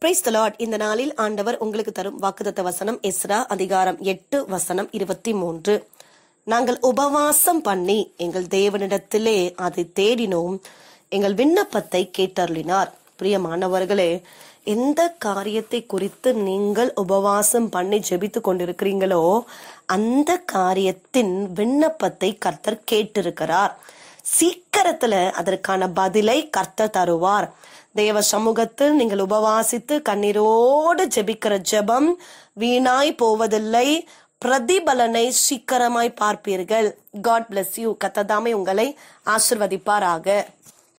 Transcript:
price Lord இந்த நாளில் ஆண்டவர் உங்களுக்கு தரும் வாக்குத்தத்த வசனம் எஸ்ரா அதிகாரம் எட்டு வசனம் இருபத்தி மூன்று நாங்கள் உபவாசம் பண்ணி எங்கள் தேவனிடத்திலே அதை தேடினோம் எங்கள் விண்ணப்பத்தை கேட்டருளினார் பிரியமானவர்களே எந்த காரியத்தை குறித்து நீங்கள் உபவாசம் பண்ணி ஜெபித்து கொண்டிருக்கிறீங்களோ அந்த காரியத்தின் விண்ணப்பத்தை கர்த்தர் கேட்டிருக்கிறார் சீக்கிரத்துல அதற்கான பதிலை கர்த்தர் தருவார் தேவ சமூகத்தில் நீங்கள் உபவாசித்து கண்ணீரோடு ஜெபிக்கிற ஜெபம் வீணாய் போவதில்லை பிரதிபலனை சீக்கிரமாய் பார்ப்பீர்கள் காட் bless யூ கத்ததாமே உங்களை ஆசிர்வதிப்பாராக